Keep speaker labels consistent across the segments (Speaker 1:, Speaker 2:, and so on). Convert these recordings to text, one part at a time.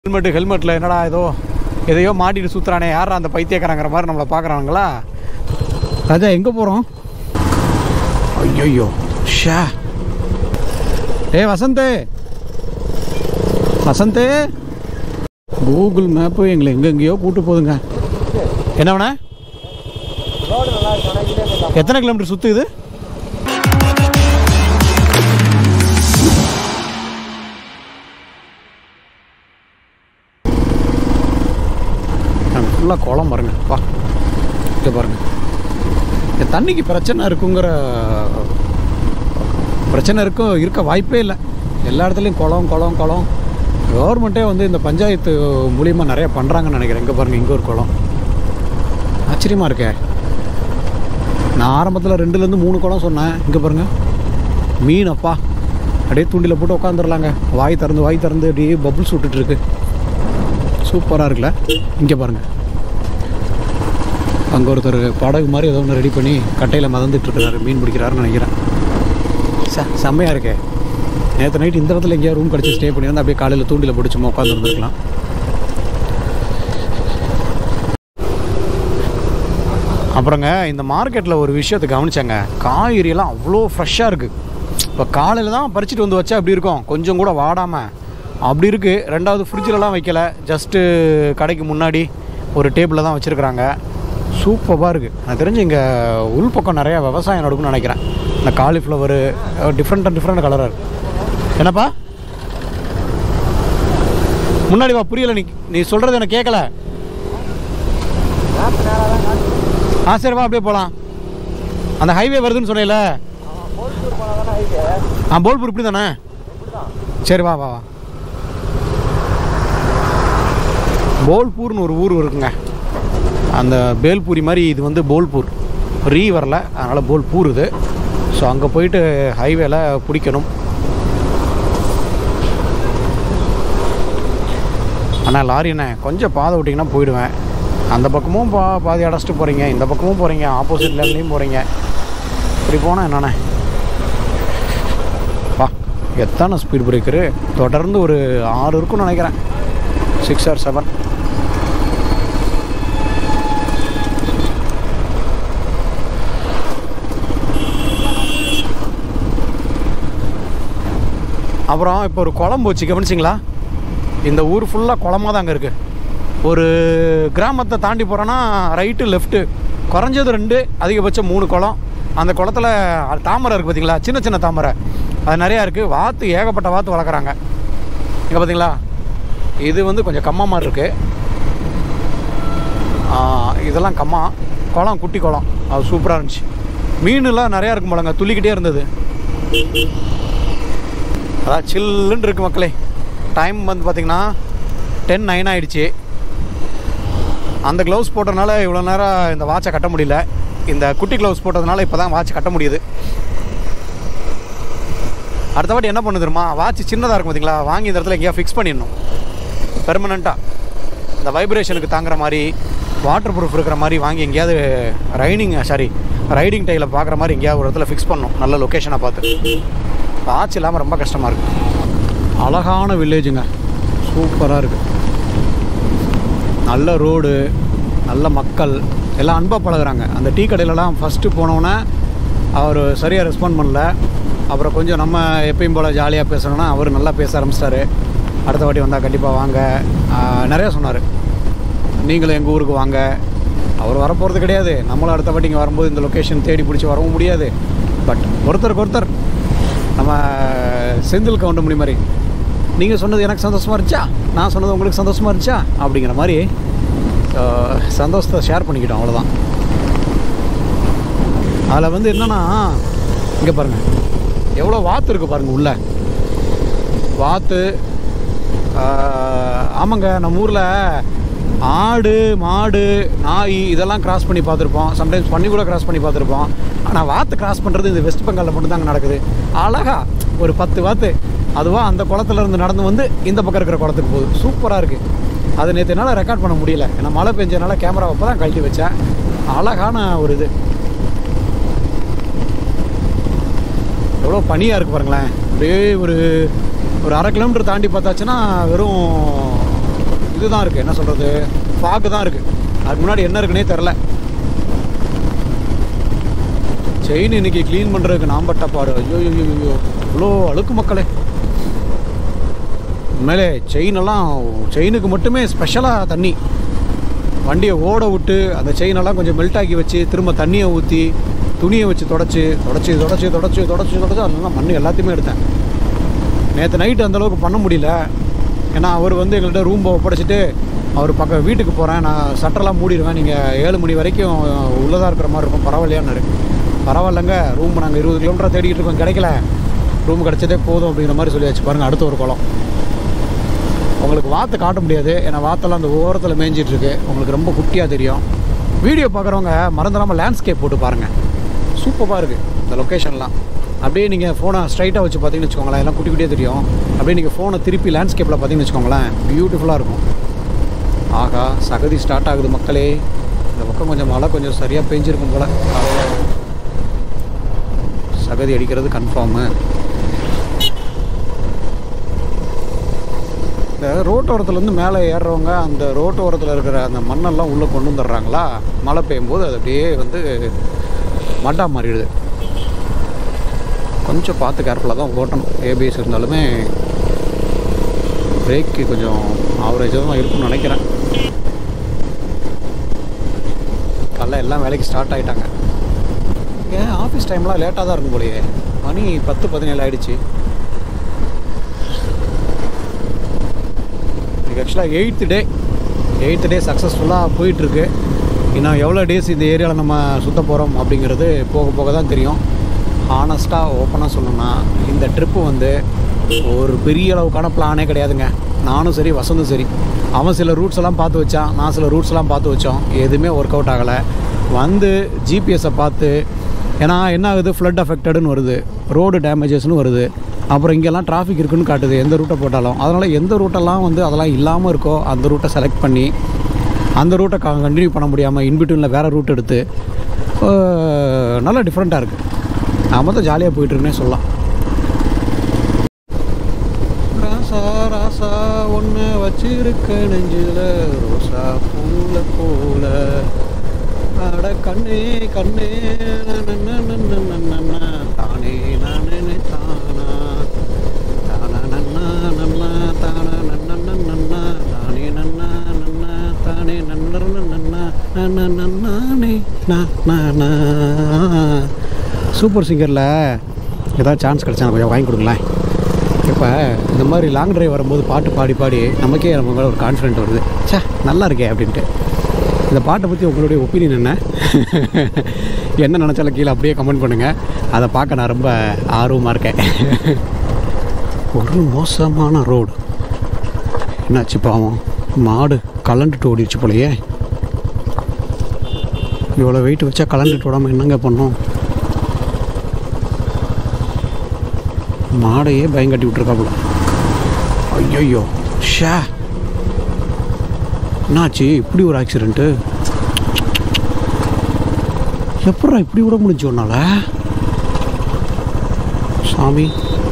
Speaker 1: Helmet ஹெல்மெட்டில் என்னடா ஏதோ எதையோ மாட்டிட்டு சுற்றுறானே யாரா அந்த பைத்தியக்காரங்கிற மாதிரி நம்மளை பார்க்குறாங்களா ராஜா எங்கே போகிறோம் ஐயோ ஷா ஏ வசந்த் வசந்த் கூகுள் மேப்பு எங்களை எங்கெங்கேயோ கூட்டு போகுதுங்க என்ன வேணா எத்தனை கிலோமீட்டர் சுத்து இது ஃபுல்லாக குளம் பாருங்க வா இங்கே பாருங்க இந்த தண்ணிக்கு பிரச்சனை இருக்குங்கிற பிரச்சனை இருக்கும் இருக்க வாய்ப்பே இல்லை எல்லா இடத்துலையும் குளம் குளம் குளம் கவர்மெண்ட்டே வந்து இந்த பஞ்சாயத்து மூலியமாக நிறைய பண்ணுறாங்கன்னு நினைக்கிறேன் இங்கே பாருங்கள் இங்கே ஒரு குளம் ஆச்சரியமாக இருக்கே நான் ஆரம்பத்தில் ரெண்டுலேருந்து மூணு குளம் சொன்னேன் இங்கே பாருங்கள் மீன் அப்பா அப்படியே தூண்டில் போட்டு உட்காந்துடலாங்க வாய் திறந்து வாய் திறந்து அப்படியே பபுள்ஸ் விட்டுட்டுருக்கு சூப்பராக இருக்குல்ல இங்கே பாருங்கள் அங்கே ஒருத்தர் படகு மாதிரி ஏதோ ஒன்று ரெடி பண்ணி கட்டையில் மதந்துட்டு இருக்கிறாரு மீன் பிடிக்கிறாருன்னு நினைக்கிறேன் ச செம்மையாக இருக்கே நேற்று நைட் இந்த இடத்துல எங்கேயா ரூம் கிடச்சி ஸ்டே பண்ணியிருந்தா அப்படியே காலையில் தூண்டில் போட்டு சும்மா உட்காந்துருந்துருக்கலாம் அப்புறங்க இந்த மார்க்கெட்டில் ஒரு விஷயத்தை கவனிச்சாங்க காய்கறியெல்லாம் அவ்வளோ ஃப்ரெஷ்ஷாக இருக்குது இப்போ காலையில் தான் பறிச்சுட்டு வந்து வச்சா அப்படி இருக்கும் கொஞ்சம் கூட வாடாமல் அப்படி இருக்குது ரெண்டாவது ஃப்ரிட்ஜிலலாம் வைக்கல ஜஸ்ட்டு கடைக்கு முன்னாடி ஒரு டேபிளில் தான் வச்சுருக்குறாங்க சூப்பராக இருக்குது எனக்கு தெரிஞ்சு இங்கே உள்பக்கம் நிறையா விவசாயம் நடக்கும்னு நினைக்கிறேன் இந்த காலிஃப்ளவரு டிஃப்ரெண்ட் அண்ட் டிஃப்ரெண்ட் கலராக இருக்குது என்னப்பா முன்னாடி வா புரியல நீ நீ சொல்கிறது எனக்கு கேட்கல ஆ சரி வா அப்படியே போகலாம் அந்த ஹைவே வருதுன்னு சொன்னேல ஆ போல்பூர் இப்படி தானே சரி வா வா வா போல்பூர்னு ஒரு ஊர் இருக்குங்க அந்த பேல்பூரி மாதிரி இது வந்து போல்பூர் ரீ வரல அதனால் போல்பூர் இது ஸோ அங்கே போயிட்டு ஹைவேல பிடிக்கணும் அண்ணா லாரி அண்ணே கொஞ்சம் பாதை விட்டிங்கன்னா போயிடுவேன் அந்த பக்கமும் பா பாதி அடைச்சிட்டு போகிறீங்க இந்த பக்கமும் போகிறீங்க ஆப்போசிட் லேன்லேயும் போகிறீங்க இப்படி போனால் என்னண்ணே வா எத்தனை ஸ்பீட் பிரேக்கரு தொடர்ந்து ஒரு ஆறு இருக்கும்னு நினைக்கிறேன் சிக்ஸ் ஆர் செவன் அப்புறம் இப்போ ஒரு குளம் போச்சு கவனிச்சிங்களா இந்த ஊர் ஃபுல்லாக குளமாக தாங்க இருக்குது ஒரு கிராமத்தை தாண்டி போகிறோன்னா ரைட்டு லெஃப்ட்டு குறைஞ்சது ரெண்டு அதிகபட்சம் மூணு குளம் அந்த குளத்துல தாமரை இருக்குது பார்த்தீங்களா சின்ன சின்ன தாமரை அது நிறையா இருக்குது வாத்து ஏகப்பட்ட வாத்து வளர்க்குறாங்க இங்கே பார்த்தீங்களா இது வந்து கொஞ்சம் கம்மா மாதிரி இருக்குது இதெல்லாம் கம்மா குளம் குட்டி குளம் அது சூப்பராக இருந்துச்சு மீனுலாம் நிறையா இருக்கும் போலங்க துள்ளிக்கிட்டே இருந்தது அதான் சில்லுன்னு இருக்கு மக்களே டைம் வந்து பார்த்திங்கன்னா டென் நைன் ஆயிடுச்சு அந்த க்ளவுஸ் போட்டதுனால இவ்வளோ நேரம் இந்த வாட்சை கட்ட முடியல இந்த குட்டி க்ளவுஸ் போட்டதுனால இப்போ தான் வாட்ச் கட்ட முடியுது அடுத்த வாட்டி என்ன பண்ணு தெரியுமா வாட்ச் சின்னதாக இருக்கும் பார்த்தீங்களா வாங்கி இந்த இடத்துல எங்கேயா ஃபிக்ஸ் பண்ணிடணும் பெர்மனண்ட்டாக இந்த வைப்ரேஷனுக்கு தாங்குற மாதிரி வாட்டர் ப்ரூஃப் இருக்கிற மாதிரி வாங்கி எங்கேயாவது ரைடிங் சாரி ரைடிங் டைலில் பார்க்குற மாதிரி எங்கேயாவது ஒரு இடத்துல ஃபிக்ஸ் பண்ணணும் நல்ல லொக்கேஷனாக பார்த்து வாட்ச் இல்லாமல் ரொம்ப கஷ்டமாக இருக்குது அழகான வில்லேஜுங்க சூப்பராக இருக்குது நல்ல ரோடு நல்ல மக்கள் எல்லாம் அன்பாக பழகுறாங்க அந்த டீ கடையிலலாம் ஃபஸ்ட்டு போனோன்னே அவர் சரியாக ரெஸ்பாண்ட் பண்ணல அப்புறம் கொஞ்சம் நம்ம எப்பயும் போல் ஜாலியாக பேசணும்னா அவர் நல்லா பேச ஆரம்பிச்சிட்டாரு அடுத்த வாட்டி வந்தால் கண்டிப்பாக வாங்க ஆஹ் நிறையா சொன்னார் நீங்களும் எங்கள் ஊருக்கு வாங்க அவர் வரப்போகிறது கிடையாது நம்மளும் அடுத்த வாட்டி இங்கே வரும்போது இந்த லொக்கேஷன் தேடி பிடிச்சி வரவும் முடியாது பட் ஒருத்தருக்கு ஒருத்தர் நம்ம செந்தில் கவுண்டமணி மாதிரி நீங்கள் சொன்னது எனக்கு சந்தோஷமாக இருந்துச்சா நான் சொன்னது உங்களுக்கு சந்தோஷமாக இருந்துச்சா அப்படிங்கிற மாதிரி ஆஹ், சந்தோஷத்தை ஷேர் பண்ணிக்கிட்டோம் அவ்வளோதான் அதில் வந்து என்னென்னா இங்கே பாருங்கள் எவ்வளோ வாத்து இருக்குது பாருங்கள் உள்ள வாத்து ஆஹ், ஆமாங்க நம்ம ஊரில் ஆடு மாடு நாய் இதெல்லாம் கிராஸ் பண்ணி பார்த்துருப்போம் சம்டைம்ஸ் பண்ணி கூட கிராஸ் பண்ணி பார்த்துருப்போம் ஆனால் வாத்து கிராஸ் பண்ணுறது இந்த வெஸ்ட் பெங்காலில் மட்டும்தாங்க நடக்குது அழகா ஒரு பத்து வாத்து அதுவாக அந்த குளத்துல இருந்து நடந்து வந்து இந்த பக்கம் இருக்கிற குளத்துக்கு போகுது சூப்பராக இருக்குது அது நேற்று என்னால் ரெக்கார்ட் பண்ண முடியல ஏன்னா மழை பெஞ்சதுனால கேமரா அப்போ தான் கழட்டி வச்சேன் அழகான ஒரு இது எவ்வளோ பனியாக இருக்குது பாருங்களேன் அப்படியே ஒரு ஒரு அரை கிலோமீட்டர் தாண்டி பார்த்தாச்சுன்னா வெறும் இதுதான் இருக்குது என்ன சொல்கிறது ஃபாக்கு தான் இருக்குது அதுக்கு முன்னாடி என்ன இருக்குன்னே தெரில செயின் இன்னைக்கு க்ளீன் பண்ணுறதுக்கு நான் பட்ட பாடு ஐயோ ஐயோ ஐயோ இவ்வளோ அழுக்கு மக்களே உண்மையிலே செயின் எல்லாம் செயினுக்கு மட்டுமே ஸ்பெஷலாக தண்ணி வண்டியை ஓட விட்டு அந்த செயினெல்லாம் கொஞ்சம் மெல்ட் ஆக்கி வச்சு திரும்ப தண்ணியை ஊற்றி துணியை வச்சு தொடச்சி தொடச்சி தொடச்சி தொடச்சி தொடச்சி தொடச்சி அதெல்லாம் மண் எல்லாத்தையுமே எடுத்தேன் நேற்று நைட்டு அந்தளவுக்கு பண்ண முடியல ஏன்னா அவர் வந்து எங்கள்கிட்ட ரூம் ஒப்படைச்சிட்டு அவர் பக்கம் வீட்டுக்கு போகிறேன் நான் சட்டெல்லாம் மூடிடுவேன் நீங்கள் ஏழு மணி வரைக்கும் உள்ளதாக இருக்கிற மாதிரி இருக்கும் பரவாயில்லையான்னு பரவாயில்லைங்க ரூம் நாங்கள் இருபது கிலோமீட்டர் தேடிட்டு இருக்கோம் கிடைக்கல ரூம் கிடைச்சதே போதும் அப்படிங்கிற மாதிரி சொல்லியாச்சு பாருங்கள் அடுத்த ஒரு குளம் உங்களுக்கு வாத்தை காட்ட முடியாது ஏன்னா வாத்தெல்லாம் அந்த ஓரத்தில் மேய்ஞ்சிட்டு இருக்கு உங்களுக்கு ரொம்ப குட்டியாக தெரியும் வீடியோ பார்க்குறவங்க மறந்துடாமல் லேண்ட்ஸ்கேப் போட்டு பாருங்கள் சூப்பராக இருக்குது இந்த லொக்கேஷன்லாம் அப்படியே நீங்கள் ஃபோனை ஸ்ட்ரைட்டாக வச்சு பார்த்தீங்கன்னு வச்சுக்கோங்களேன் எல்லாம் குட்டி குட்டியாக தெரியும் அப்படியே நீங்கள் ஃபோனை திருப்பி லேண்ட்ஸ்கேப்பில் பார்த்தீங்கன்னு வச்சுக்கோங்களேன் பியூட்டிஃபுல்லாக இருக்கும் ஆகா சகதி ஸ்டார்ட் ஆகுது மக்களே இந்த பக்கம் கொஞ்சம் மழை கொஞ்சம் சரியாக பெஞ்சிருக்கும் போல் சகதி அடிக்கிறது கன்ஃபார்மு இந்த ரோட்டோரத்துலேருந்து மேலே ஏறுறவங்க அந்த ரோட்டோரத்தில் இருக்கிற அந்த மண்ணெல்லாம் உள்ளே கொண்டு வந்துடுறாங்களா மழை பெய்யும்போது அது அப்படியே வந்து மட்டா மாறிடுது கொஞ்சம் பார்த்து கேர்ஃபுல்லாக தான் ஓட்டணும் ஏபிஎஸ் இருந்தாலுமே பிரேக்கு கொஞ்சம் ஆவரேஜாக தான் இருக்கும்னு நினைக்கிறேன் காலைல எல்லாம் வேலைக்கு ஸ்டார்ட் ஆகிட்டாங்க ஏன் ஆஃபீஸ் டைம்லாம் லேட்டாக தான் இருக்கும் போலயே மணி பத்து பதினேழு ஆயிடுச்சு இது ஆக்சுவலாக எயித்து டே எயித்து டே சக்ஸஸ்ஃபுல்லாக போயிட்டுருக்கு இன்னும் எவ்வளோ டேஸ் இந்த ஏரியாவில் நம்ம சுத்த போகிறோம் அப்படிங்கிறது போக போக தான் தெரியும் ஹானஸ்ட்டாக ஓப்பனாக சொல்லணும்னா இந்த ட்ரிப்பு வந்து ஒரு பெரிய அளவுக்கான பிளானே கிடையாதுங்க நானும் சரி வசந்தும் சரி அவன் சில ரூட்ஸ் எல்லாம் பார்த்து வச்சான் நான் சில ரூட்ஸ் எல்லாம் பார்த்து வச்சோம் எதுவுமே ஒர்க் அவுட் ஆகலை வந்து ஜிபிஎஸை பார்த்து ஏன்னா என்ன ஆகுது ஃப்ளட் அஃபெக்டடுன்னு வருது ரோடு டேமேஜஸ்னு வருது அப்புறம் இங்கெல்லாம் டிராஃபிக் இருக்குன்னு காட்டுது எந்த ரூட்டை போட்டாலும் அதனால் எந்த ரூட்டெல்லாம் வந்து அதெல்லாம் இல்லாமல் இருக்கோ அந்த ரூட்டை செலக்ட் பண்ணி அந்த ரூட்டை கண்டினியூ பண்ண முடியாமல் இன்பிட்வீனில் வேறு ரூட் எடுத்து அஹ், நல்லா டிஃப்ரெண்ட்டாக இருக்குது நாம தான் ஜாலியாக போயிட்டுருக்குன்னே சொல்லலாம் ராசா ராசா ஒன்று வச்சிருக்க நெஞ்சில் ரோசா பூல போல அட கண்ணே கண்ணே நன்னன்னன்னன்னன்னன்ன, தானே நானே தானா தானா நன்னா நன்னா தானா நன்னன்னன்னன்னா, தானே நன்னா நன்னா தானே நன்னர்ன நன்னா நன்னா நன்னானே நா நா நா. சூப்பர் சிங்கரில் ஏதாவது சான்ஸ் கிடைச்சா எனக்கு கொஞ்சம் வாங்கி கொடுங்களேன் இப்போ இந்த மாதிரி லாங் டிரைவ் வரும்போது பாட்டு பாடி பாடி நமக்கே நம்ம மேலே ஒரு கான்ஃபிடென்ட் வருது ச்சே நல்லா இருக்கே அப்படின்ட்டு இந்த பாட்டை பற்றி உங்களுடைய ஒப்பீனியன் என்ன என்ன நினச்சாலும் கீழே அப்படியே கமெண்ட் பண்ணுங்கள் அதை பார்க்க நான் ரொம்ப ஆர்வமாக இருக்கேன் ஒரு மோசமான ரோடு என்னாச்சு பாவம் மாடு கலண்டுட்டு ஓடிடுச்சு போலயே இவ்வளோ வெயிட் வச்சா கலண்டுட்டு விடாமல் என்னங்க பண்ணோம் மாடையே பயங்கட்டி விட்டுருக்காப்புல ஐயோ ஷே என்னாச்சு இப்படி ஒரு ஆக்சிடெண்ட்டு எப்படா இப்படி விட முடிஞ்சு உன்னால சாமி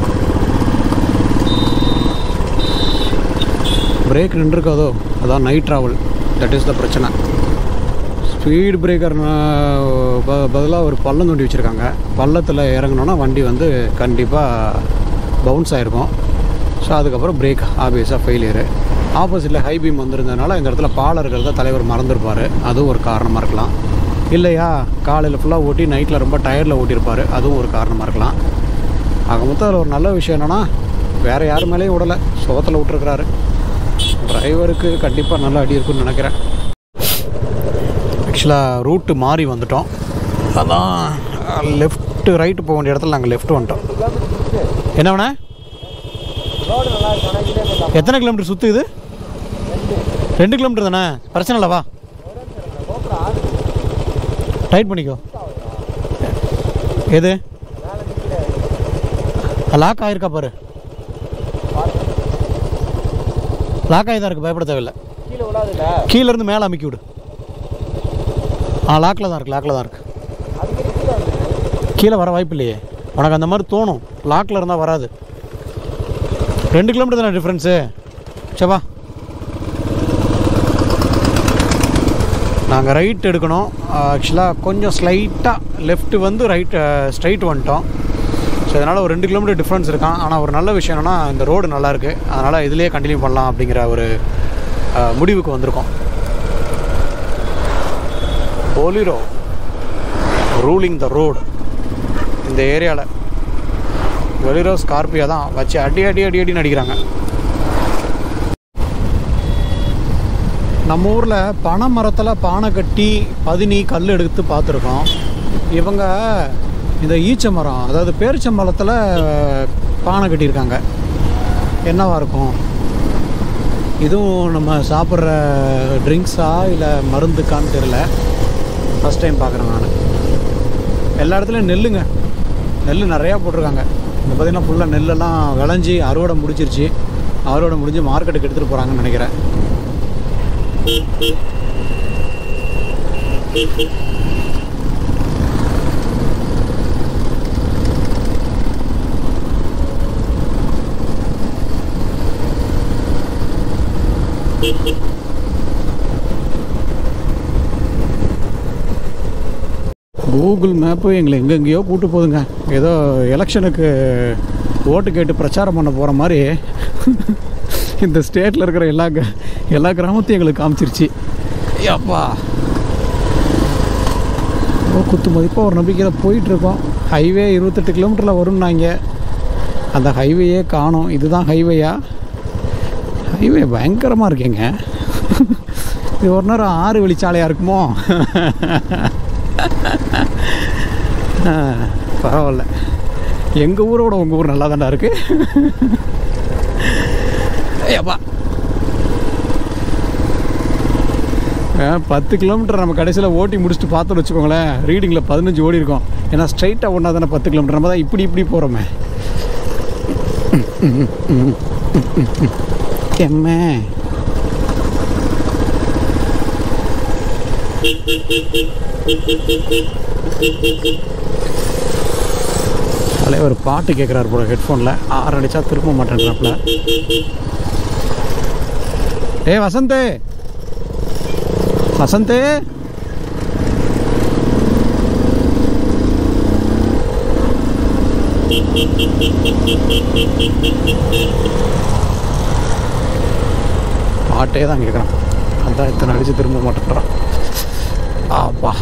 Speaker 1: பிரேக் நின்றுருக்காதோ அதான் night travel that is the பிரச்சனை ஸ்பீடு பிரேக்கர் பதிலாக ஒரு பள்ளம் தோண்டி வச்சுருக்காங்க பள்ளத்தில் இறங்கினோன்னா வண்டி வந்து கண்டிப்பாக பவுன்ஸ் ஆகிருக்கும் ஸோ அதுக்கப்புறம் பிரேக் ஆப்வியஸாக ஃபெயிலியரு ஆப்போசிட்டில் ஹை பீம் வந்திருந்ததுனால இந்த இடத்துல பாலம் இருக்கிறத தலைவர் மறந்துருப்பார் அதுவும் ஒரு காரணமாக இருக்கலாம் இல்லையா காலையில் ஃபுல்லாக ஓட்டி நைட்டில் ரொம்ப டயர்டில் ஓட்டியிருப்பார் அதுவும் ஒரு காரணமாக இருக்கலாம் ஆக மொத்தம் அதில் ஒரு நல்ல விஷயம் என்னென்னா வேறு யார் மேலேயும் விடலை சுகத்தில் விட்டுருக்கிறாரு டிரைவருக்கு கண்டிப்பாக நல்ல அடி இருக்குன்னு நினைக்கிறேன் ஆக்சுவலாக ரூட்டு மாறி வந்துட்டோம் அதான் லெஃப்ட்டு ரைட்டு போக வேண்டிய இடத்துல நாங்கள் லெஃப்ட் வந்துட்டோம் என்ன வேணா எத்தனை கிலோமீட்டர் சுற்று இது ரெண்டு கிலோமீட்டர் தானே பிரச்சனை இல்லை வா டைட் பண்ணிக்கோ எது லாக் ஆயிருக்கா பாரு லாக் ஆகி தான் இருக்கு பயப்பட தேவையில்லை
Speaker 2: கீழே விடாதுல்ல
Speaker 1: கீழே இருந்து மேலே அமைக்கி விடு ஆ லாக்கில் தான் இருக்கு லாக்கில் தான் இருக்கு
Speaker 2: அதுக்கு கீழே வந்து
Speaker 1: கீழே வர வாய்ப்பு இல்லையே உனக்கு அந்த மாதிரி தோணும் லாக்கில் இருந்தால் வராது ரெண்டு கிலோமீட்டர் தானே டிஃப்ரென்ஸு சவா நாங்கள் ரைட் எடுக்கணும் ஆக்சுவலாக கொஞ்சம் ஸ்லைட்டாக லெஃப்ட் வந்து ரைட் ஸ்ட்ரைட் வந்துட்டோம் ஸோ அதனால் ஒரு ரெண்டு கிலோமீட்டர் டிஃப்ரென்ஸ் இருக்கான் ஆனால் ஒரு நல்ல விஷயம் என்னென்னா இந்த ரோடு நல்லா இருக்குது அதனால் இதுலேயே கண்டினியூ பண்ணலாம் அப்படிங்கிற ஒரு அஹ், முடிவுக்கு வந்திருக்கோம் போலிரோ ரூலிங் த ரோடு இந்த ஏரியாவில் வெளிரோ ஸ்கார்பியோ தான் வச்சு அடி அடி அடி அடின்னு அடிக்கிறாங்க நம்ம ஊரில் பனை மரத்தில் பானை கட்டி பதினி கல் எடுத்து பார்த்துருக்கோம் இவங்க இந்த ஈச்ச மரம் அதாவது பேரிச்ச மரத்தில் பானை கட்டியிருக்காங்க என்னவா இருக்கும் இதுவும் நம்ம சாப்பிட்ற ட்ரிங்க்ஸா இல்லை மருந்துக்கான்னு தெரில ஃபஸ்ட் டைம் பார்க்குறேன் நான் எல்லா இடத்துலையும் நெல்லுங்க நெல் நிறையா போட்டிருக்காங்க இந்த பார்த்தீங்கன்னா ஃபுல்லாக நெல்லெல்லாம் விளைஞ்சி அறுவடை முடிச்சிருச்சு அறுவடை முடிஞ்சு மார்க்கெட்டுக்கு எடுத்துகிட்டு போகிறாங்கன்னு நினைக்கிறேன் கூகுள் மேப்பு எங்களை எங்கெங்கேயோ கூட்டு போகுதுங்க ஏதோ எலெக்ஷனுக்கு ஓட்டு கேட்டு பிரச்சாரம் பண்ண போகிற மாதிரி இந்த ஸ்டேட்டில் இருக்கிற எல்லா க- எல்லா கிராமத்தையும் எங்களுக்கு காமிச்சிருச்சு அப்பா ரொம்ப குத்து மதிப்பாக ஒரு நம்பிக்கையில் போயிட்டுருக்கோம் ஹைவே இருபத்தெட்டு கிலோமீட்டரில் வரும்னாங்க அந்த ஹைவேயே காணோம் இதுதான் ஹைவேயா ஹைவே பயங்கரமாக இருக்கேங்க இது ஒரு நேரம் ஆறு வழிச்சாலையாக இருக்குமோ ஆ, பரவாயில்ல எங்கள் ஊரோட உங்கள் ஊர் நல்லா தாண்டா இருக்கு ஏப்பா பத்து கிலோமீட்டர் நம்ம கடைசியில் ஓட்டி முடிச்சுட்டு பார்த்தோன்னு வச்சுக்கோங்களேன் ரீடிங்கில் பதினஞ்சு ஓடி இருக்கோம் ஏன்னா ஸ்ட்ரைட்டாக ஒன்றா தானே பத்து கிலோமீட்டர் நம்ம தான் இப்படி இப்படி போகிறோமே எம்மே தலைவர் பாட்டு கேட்குறாரு போல ஹெட்ஃபோனில் ஆறு அடிச்சா திரும்ப மாட்டேன்றாப்புல ஏ வசந்தே வசந்தே பாட்டே தான் கேட்குறான் அதான் இத்தனை அடிச்சு திரும்ப மாட்டேன்றான் ஆப்பா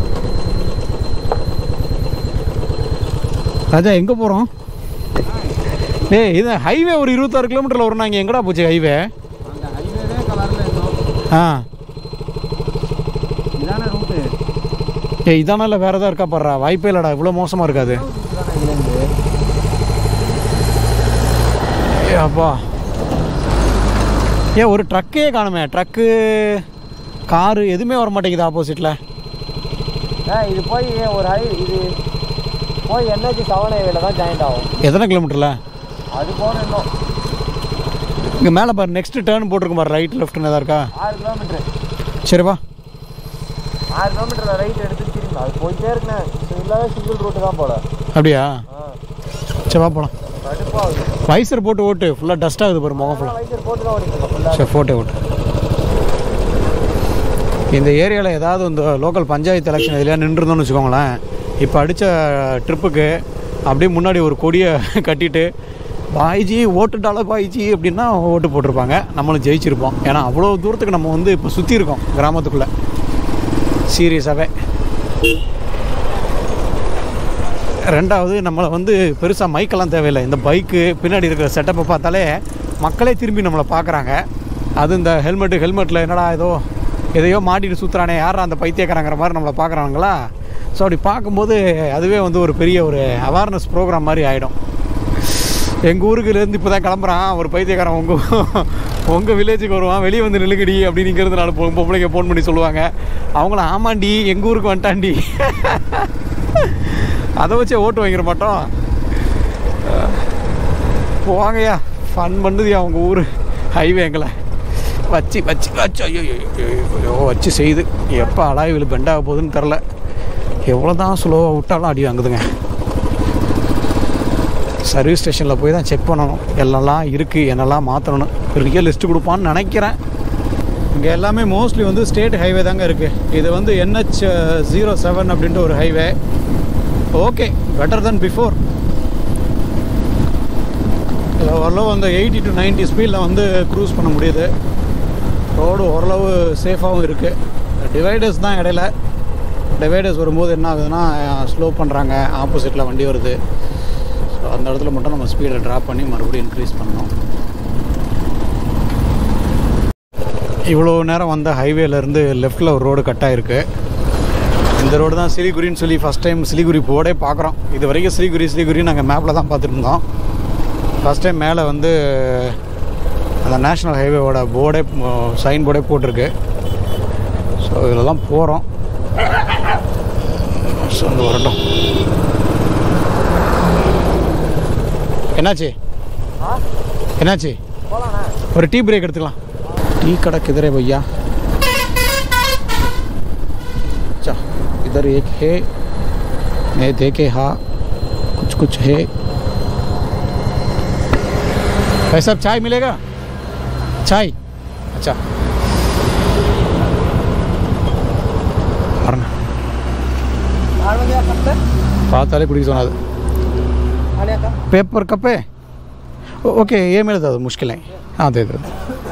Speaker 1: ராஜா எங்கே போகிறோம் ஏய் இது ஹைவே ஒரு இருபத்தாறு கிலோமீட்டரில் வரும் நாங்கள் எங்கடா போச்சு ஹைவே
Speaker 2: அந்த ஹைவேவே கலரில் இருந்தோம்
Speaker 1: ஆ
Speaker 2: இதான ரூட்டு
Speaker 1: ஏய் இதானா இல்லை வேறு எதாவது இருக்கா பாடுறா வாய்ப்பே இல்லைடா இவ்வளோ மோசமாக இருக்காது
Speaker 2: இதுதானே இதுலேருந்து
Speaker 1: ஏ அப்பா ஏன் ஒரு ட்ரக்கே காணுமே ட்ரக்கு காரு எதுவுமே வர மாட்டேங்குது ஆப்போசிட்டில்
Speaker 2: ஆ இது போய் ஒரு ஹை இது போய் என்ஹெச் செவன் ஹைவேல தான் ஜாயிண்ட் ஆகும்
Speaker 1: எத்தனை கிலோமீட்டரில்
Speaker 2: அது போகணும் இன்னும்
Speaker 1: இங்கே மேலே பாரு நெக்ஸ்ட் டேர்ன் போட்டிருக்கும் பாரு ரைட் லெஃப்ட்னு எதாவது இருக்கா
Speaker 2: ஆறு கிலோமீட்டர்
Speaker 1: சரிப்பா
Speaker 2: ஆறு கிலோமீட்டர் ரைட் எடுத்து திரும்பி அது போயிட்டே இருக்கேன் இல்லாத சிங்கிள் ரூட்டு தான் போல
Speaker 1: அப்படியா
Speaker 2: ஆ
Speaker 1: சரி வா போகலாம்
Speaker 2: கடுப்பாகுது
Speaker 1: வைசர் போட்டு ஓட்டு ஃபுல்லாக டஸ்ட் ஆகுது பாரு முகம் ஃபுல்லாக
Speaker 2: வைசர் போட்டு தான் ஓடிக்கணும் ஃபுல்லாக
Speaker 1: சரி ஃபோட்டோ ஓட்டு இந்த ஏரியாவில் ஏதாவது இந்த லோக்கல் பஞ்சாயத்து எலெக்ஷன் எதுலையா நின்றுருந்தோம்னு வச்சுக்கோங்களேன் இப்போ அடித்த ட்ரிப்புக்கு அப்படியே முன்னாடி ஒரு கொடியை கட்டிட்டு பாய்ஜி ஓட்டுட்டால பாய்ஜி அப்படின்னா ஓட்டு போட்டிருப்பாங்க நம்மளும் ஜெயிச்சிருப்போம் ஏன்னா அவ்வளோ தூரத்துக்கு நம்ம வந்து இப்போ சுற்றி இருக்கோம் கிராமத்துக்குள்ளே சீரியஸாகவே ரெண்டாவது நம்மளை வந்து பெருசாக மைக்கெல்லாம் தேவையில்லை இந்த பைக்கு பின்னாடி இருக்கிற செட்டப்பை பார்த்தாலே மக்களே திரும்பி நம்மளை பார்க்குறாங்க அது இந்த ஹெல்மெட்டு ஹெல்மெட்டில் என்னடா ஏதோ எதையோ மாட்டிட்டு சுற்றுறானே யாரா அந்த பைத்தியக்காரங்கிற மாதிரி நம்மளை பார்க்குறாங்களா ஸோ அப்படி பார்க்கும்போது அதுவே வந்து ஒரு பெரிய ஒரு அவேர்னஸ் ப்ரோக்ராம் மாதிரி ஆகிடும் எங்கள் ஊருக்குலேருந்து இப்போ தான் கிளம்புறான் ஒரு பைத்தியக்காரன் உங்கள் உங்கள் வில்லேஜுக்கு வருவான் வெளியே வந்து நிலுங்கடி அப்படிங்கிறது நாலு பொ- பொம்பளைங்க ஃபோன் பண்ணி சொல்லுவாங்க அவங்கள ஆமாண்டி எங்கள் ஊருக்கு வந்துட்டாண்டி அதை வச்சே ஓட்டு வாங்கிட மாட்டோம் போவாங்கய்யா ஃபன் பண்ணுதுயா அவங்க ஊர் ஹைவே எங்களை வச்சு வச்சு வச்சு ஐயோ ஐயோ, ஐயோ, ஐயோ வச்சு செய்யுது எப்போ அலாய்வில் பெண்டாக போகுதுன்னு தெரில எவ்வளோ தான் ஸ்லோவாக விட்டாலும் அடி வாங்குதுங்க சர்வீஸ் ஸ்டேஷனில் போய் தான் செக் பண்ணணும் என்னெல்லாம் இருக்குது என்னெல்லாம் மாற்றணும் பெரிய லிஸ்ட்டு கொடுப்பான்னு நினைக்கிறேன் இங்கே எல்லாமே மோஸ்ட்லி வந்து ஸ்டேட் ஹைவே தாங்க இருக்குது இது வந்து என்ஹெச் ஜீரோ செவன் அப்படின்ட்டு ஒரு highway okay better then before இதில் ஓரளவு அந்த எயிட்டி டு 90 ஸ்பீடில் வந்து க்ரூஸ் பண்ண முடியுது ரோடு ஓரளவு சேஃபாகவும் இருக்குது டிவைடர்ஸ் தான் இடையில டிவைடர்ஸ் வரும்போது என்ன ஆகுதுன்னா ஸ்லோ பண்ணுறாங்க ஆப்போசிட்டில் வண்டி வருது ஸோ அந்த இடத்துல மட்டும் நம்ம ஸ்பீடை ட்ராப் பண்ணி மறுபடியும் இன்க்ரீஸ் பண்ணோம் இவ்வளோ நேரம் வந்த ஹைவேலேருந்து லெஃப்டில் ஒரு ரோடு கட் ஆயிருக்கு இந்த ரோடு தான் சிலிகுரின்னு சொல்லி ஃபஸ்ட் டைம் சிலிகுரி போர்டே பார்க்குறோம் இது வரைக்கும் சிலிகுரி சிலிகுரி நாங்கள் மேப்பில் தான் பார்த்துட்டு இருந்தோம் ஃபஸ்ட் டைம் மேலே வந்து அந்த நேஷ்னல் ஹைவேவோட போர்டே சைன் போர்டே போட்டிருக்கு ஸோ இதில் தான் போகிறோம் ஸோ வந்து வரட்டும் என்னாச்சு
Speaker 2: ஆ
Speaker 1: என்னாச்சு
Speaker 2: போகலாண்ணா
Speaker 1: ஒரு டீ பிரேக் எடுத்துக்கலாம் டீ கடை किधर है भैया अच्छा इधर एक है मैं देखे हाँ कुछ कुछ है भाई साहब चाय मिलेगा चाय अच्छा வரேன்
Speaker 2: ஆள் வந்தியா கப்பு
Speaker 1: பார்த்தாலே குடிக்க சொன்னாது
Speaker 2: ஆலியாக்கா
Speaker 1: पेपर कप है ओ- ओके ये मेरे दादा मुश्किल है हाँ दे दो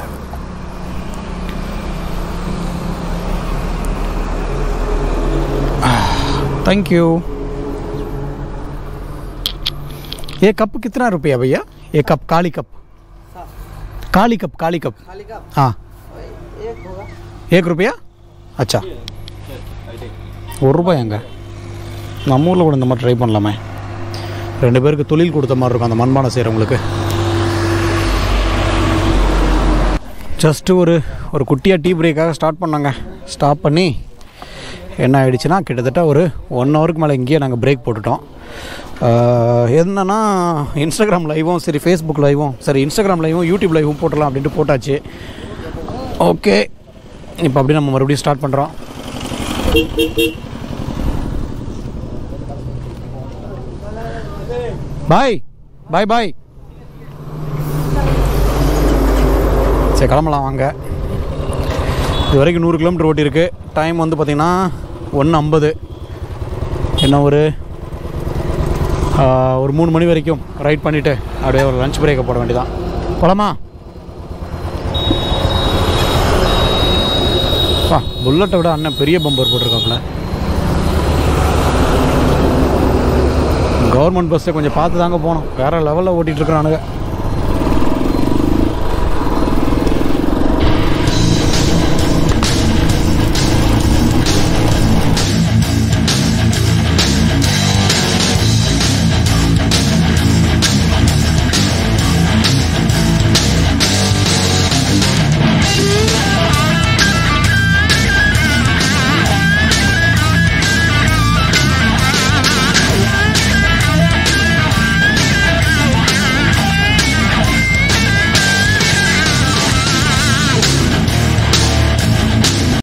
Speaker 1: थैंक यू ये कप कितना रुपया भैया ये कप काली कप काली कप काली कप
Speaker 2: खाली कप
Speaker 1: हाँ
Speaker 2: एक होगा
Speaker 1: एक रुपया अच्छा ஒரு ரூபாயாங்க நம்ம ஊரில் கூட இந்த மாதிரி ட்ரை பண்ணலாமே ரெண்டு பேருக்கு தொழில் கொடுத்த மாதிரி இருக்கும் அந்த மண்பானை செய்கிறவங்களுக்கு ஜஸ்ட்டு ஒரு ஒரு குட்டியாக டீ பிரேக்காக ஸ்டார்ட் பண்ணாங்க ஸ்டாப் பண்ணி என்ன ஆயிடுச்சுன்னா கிட்டத்தட்ட ஒரு ஒன் ஹவருக்கு மேலே இங்கேயே நாங்கள் பிரேக் போட்டுட்டோம் ஆஹ் என்னன்னா இன்ஸ்டாகிராம் லைவும் சரி ஃபேஸ்புக் லைவும் சரி இன்ஸ்டாகிராம் லைவும் யூடியூப் லைவும் போட்டலாம் அப்படின்ட்டு போட்டாச்சு ஓகே இப்போ அப்படியே நம்ம மறுபடியும் ஸ்டார்ட் பண்ணுறோம் பாய் பாய் பாய் சரி கிளம்பலாம் வாங்க இது வரைக்கும் நூறு கிலோமீட்டர் ஓட்டியிருக்கு டைம் வந்து பார்த்திங்கன்னா ஒன்று ஐம்பது என்ன ஒரு ஆ, ஒரு மூணு மணி வரைக்கும் ரைட் பண்ணிவிட்டு அப்படியே ஒரு லஞ்ச் பிரேக்கை போட வேண்டியதான் போலாமா பா புல்லட்டை விட அண்ணன் பெரிய பம்பர் போட்டிருக்காப்புல கவர்மெண்ட் பஸ்ஸை கொஞ்சம் பார்த்து தாங்க போகணும் வேறு லெவலில் ஓட்டிகிட்டு இருக்கிறானுங்க